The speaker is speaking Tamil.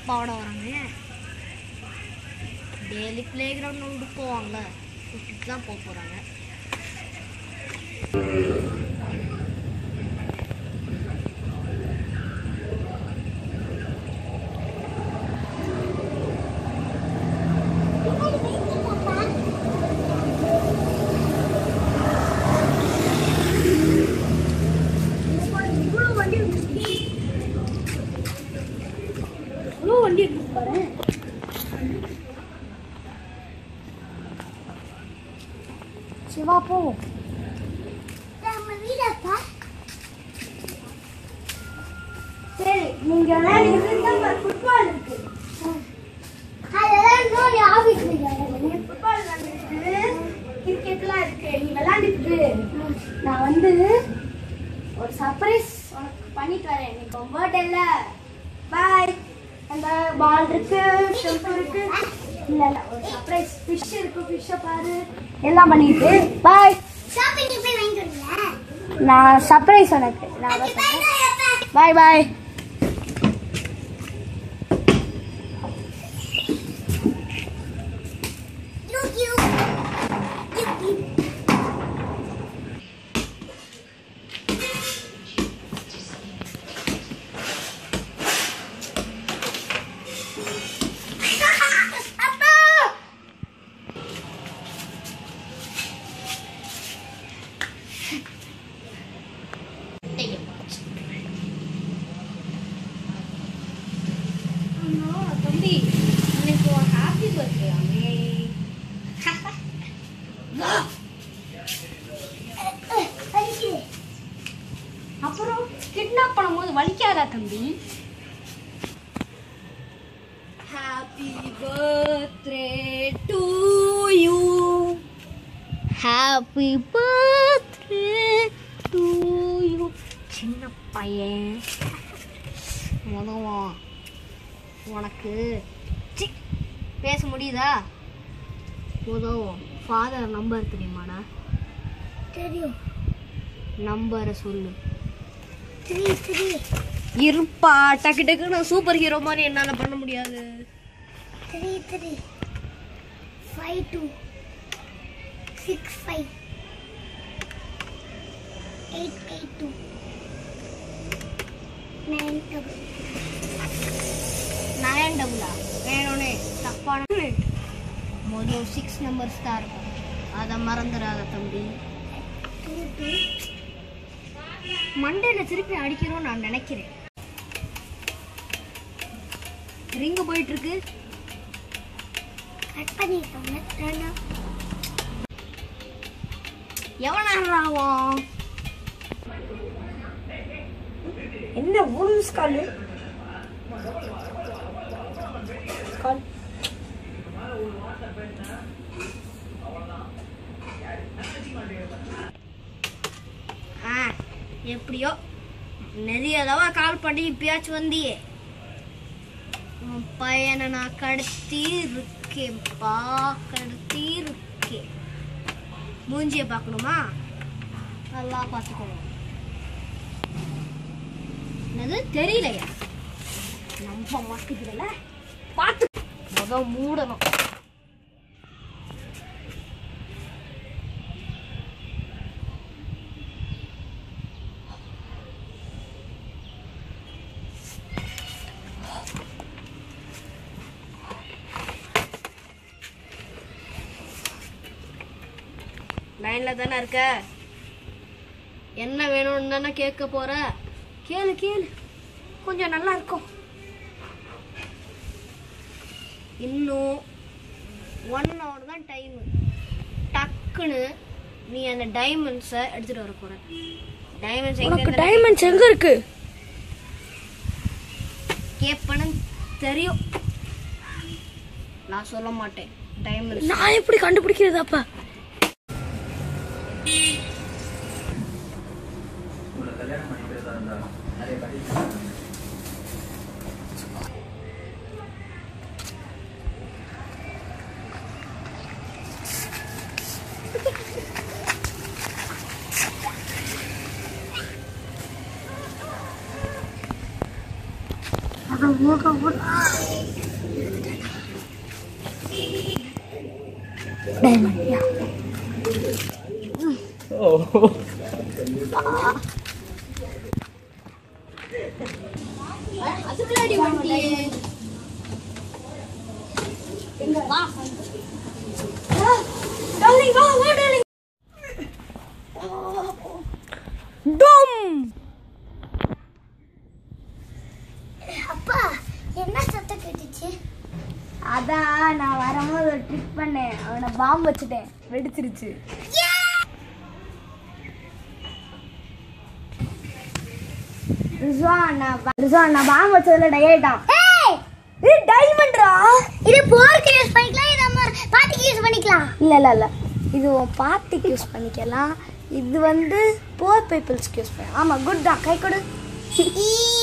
அப்பாவோட வராங்க டெய்லி பிளே கிரவுண்ட் விட்டு போவாங்கல்ல விட்டுட்டு தான் போக போகிறாங்க இவ்வளோ வண்டி இருக்கு இவ்வளோ வண்டி இருக்கு பாரு சிவா போவோம் நம்ம வீடப்பா சரி நீங்க விளையாடுறது ஃபுட்பால் இருக்கு அதெல்லாம் இன்னொரு ஆஃபீஸ் விளையாடுறது ஃபுட்பால் விளையாண்டுருக்கு கிரிக்கெட்லாம் இருக்கு நீ விளையாண்டுட்டு நான் வந்து ஒரு சர்ப்ரைஸ் உனக்கு பண்ணிட்டு வரேன் நீ பர்த்டேல பாய் அந்த பால் இருக்கு ஷெல்ஃப் இருக்கு இல்ல இல்ல ஒரு சர்ப்ரைஸ் ஃபிஷ் இருக்கு ஃபிஷ்ஷை பாரு எல்லாம் பண்ணிட்டு பாய் ஷாப்பிங் போய் வாங்கிடுங்களா நான் சர்ப்ரைஸ் உனக்கு நான் தான் சொல்றேன் பாய் பாய் தம்பி இன்னைக்கு ஒரு ஹாப்பி பர்த்டே அப்புறம் கிட்னாப் பண்ணும்போது வலிக்காதா தம்பி happy birthday to you happy birthday to you சின்ன பையன் முதவா உனக்கு சி பேச முடியுதா உதவும் ஃபாதர் நம்பர் தெரியுமாடா தெரியும் நம்பரை சொல்லு த்ரீ த்ரீ இருப்பா டக்கு டக்கு நான் சூப்பர் ஹீரோ மாதிரி என்னால் பண்ண முடியாது three three five two six five eight eight two nine double nine டபுளா வேணும்னே தப்பான முதல் சிக்ஸ் நம்பர்ஸ் தான் இருக்கும் அதை மறந்துடாத தம்பி டூ டூ மண்டையில் திருப்பி அடிக்கணும்னு நான் நினைக்கிறேன் ரிங்கு போயிட்டு இருக்கு கட் பண்ணிருக்காங்க ரெண்டா எவ்வளோ நேரம் ஆகும் என்ன உல்ஸ் கால் கால் ஆ எப்படியோ நிறைய தடவை கால் பண்ணி இப்பயாச்சும் வந்தியே உன் பையனை நான் கடத்தி இருக்கேன்ப்பா கடத்தி இருக்கேன் மூஞ்சிய பார்க்கணுமா நல்லா பார்த்துக்கணும் என்னது தெரியலையா நம்ப மாட்டேங்கிறல பார்த்து முத மூடணும் லைன்ல தானே இருக்க என்ன வேணும்னு தானே கேட்க போற கேளு கேளு கொஞ்சம் நல்லா இருக்கும் இன்னும் ஒன் ஹவர் தான் டைம் டக்குன்னு நீ அந்த டைமண்ட்ஸை எடுத்துட்டு வர போற டைமண்ட்ஸ் எங்க உனக்கு டைமண்ட்ஸ் எங்க இருக்கு கேட்பேன்னு தெரியும் நான் சொல்ல மாட்டேன் டைமண்ட்ஸ் நான் எப்படி கண்டுபிடிக்கிறது அப்ப அப்புறம் மூக்க போட்டு டைமண்ட் யா அதுக்குள்ளாடி வண்டியே வா டார்லிங் வா வா டார்லிங் அப்பா என்ன சத்தம் கேட்டுச்சு அதான் நான் வரும்போது ஒரு ட்ரிக் பண்ணேன் அவனை பாம்பு வச்சுட்டேன் வெடிச்சிருச்சு ரிஸ்வான் நான் பா- ரிஸ்வான் நான் பாம்பு வச்சதுல டை ஆயிட்டான் ஏய் இது டைமண்ட்ரா இது போருக்கு யூஸ் பண்ணிக்கலாம் இது நம்ம பாட்டிக்கு யூஸ் பண்ணிக்கலாம் இல்ல இல்ல இல்ல இது உன் பார்ட்டிக்கு யூஸ் பண்ணிக்கலாம் இது வந்து போர் பீப்புள்ஸ்க்கு யூஸ் பண்ண ஆமா குட் தான் கை கொடு ஈ